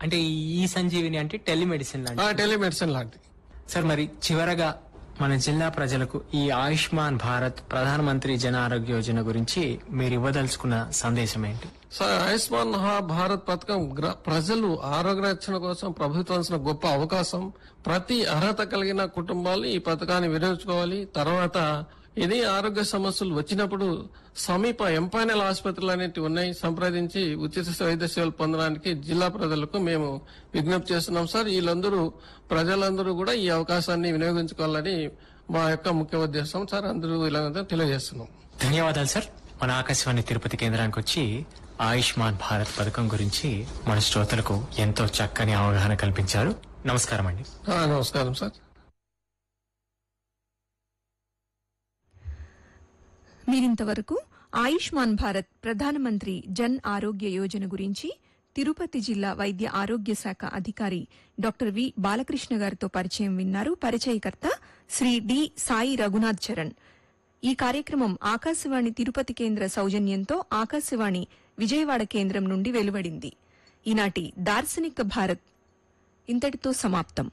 అంటే ఈ సంజీవిని అంటే టెలిమెడిసిన్ లాంటి టెలిమెడిసిన్ లాంటిది సార్ మరి చివరగా మన జిల్లా ప్రజలకు ఈ ఆయుష్మాన్ భారత్ ప్రధానమంత్రి జన ఆరోగ్య యోజన గురించి మీరు ఇవ్వదలుచుకున్న సందేశం ఏంటి సార్ ఆయుష్మాన్ మహా భారత్ పథకం గ్ర- ప్రజలు ఆరోగ్య రక్షణ కోసం ప్రభుత్వం ఇచ్చిన గొప్ప అవకాశం ప్రతి అర్హత కలిగిన కుటుంబాలు ఈ పథకాన్ని వినియోగించుకోవాలి తర్వాత ఇది ఆరోగ్య సమస్యలు వచ్చినప్పుడు సమీప ఎంపైనల్ ఆసుపత్రులు అనేవి ఉన్నాయి సంప్రదించి ఉచిత వైద్య సేవలు పొందడానికి జిల్లా ప్రజలకు మేము విజ్ఞప్తి చేస్తున్నాం సార్ వీళ్ళందరూ ప్రజలందరూ కూడా ఈ అవకాశాన్ని వినియోగించుకోవాలని మా యొక్క ముఖ్య ఉద్దేశం సార్ అందరూ ఇలా తెలియజేస్తున్నాం ధన్యవాదాలు సార్ మన ఆకాశవాణి తిరుపతి కేంద్రానికి వచ్చి ఆయుష్మాన్ భారత్ పథకం గురించి మన శ్రోతలకు ఎంతో చక్కని అవగాహన కల్పించారు నమస్కారం అండి ఆ, నమస్కారం సార్ మీరింతవరకు ఆయుష్మాన్ భారత్ ప్రధానమంత్రి జన్ ఆరోగ్య యోజన గురించి తిరుపతి జిల్లా వైద్య ఆరోగ్య శాఖ అధికారి డాక్టర్ వి బాలకృష్ణ గారితో పరిచయం విన్నారు పరిచయకర్త శ్రీ డి సాయి రఘునాథ్ చరణ్ ఈ కార్యక్రమం ఆకాశవాణి తిరుపతి కేంద్ర సౌజన్యంతో ఆకాశవాణి విజయవాడ కేంద్రం నుండి వెలువడింది ఈనాటి దార్శనిక భారత్ ఇంతటితో సమాప్తం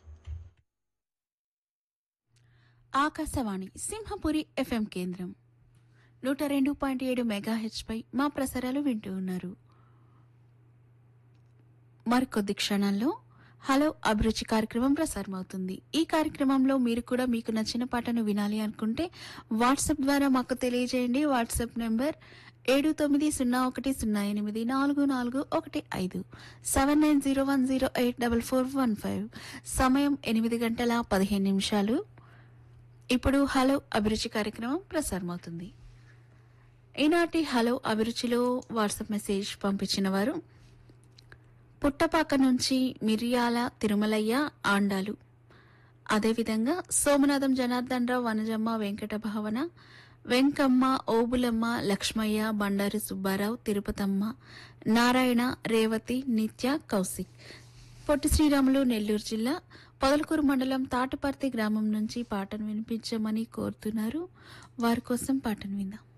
ఆకాశవాణి సింహపురి ఎఫ్ఎం కేంద్రం నూట రెండు పాయింట్ ఏడు పై మా ప్రసారాలు వింటూ ఉన్నారు మరికొద్ది క్షణాల్లో హలో అభిరుచి కార్యక్రమం ప్రసారమవుతుంది ఈ కార్యక్రమంలో మీరు కూడా మీకు నచ్చిన పాటను వినాలి అనుకుంటే వాట్సాప్ ద్వారా మాకు తెలియజేయండి వాట్సాప్ నెంబర్ ఏడు తొమ్మిది సున్నా ఒకటి సున్నా ఎనిమిది నాలుగు నాలుగు ఒకటి ఐదు seven nine zero one zero eight double four one five సమయం ఎనిమిది గంటల పదిహేను నిమిషాలు ఇప్పుడు హలో అభిరుచి కార్యక్రమం ప్రసారమవుతుంది ఈనాటి హలో అభిరుచిలో వాట్సాప్ మెసేజ్ పంపించిన వారు పుట్టపాక నుంచి మిరియాల తిరుమలయ్య ఆండాలు అదేవిధంగా సోమనాథం జనార్దన్ రావు వనజమ్మ వెంకట భావన వెంకమ్మ ఓబులమ్మ లక్ష్మయ్య బండారి సుబ్బారావు తిరుపతమ్మ నారాయణ రేవతి నిత్య కౌశిక్ పొట్టి శ్రీరాములు నెల్లూరు జిల్లా పొదలకూరు మండలం తాటపర్తి గ్రామం నుంచి పాటను వినిపించమని కోరుతున్నారు వారి కోసం పాటను విందాం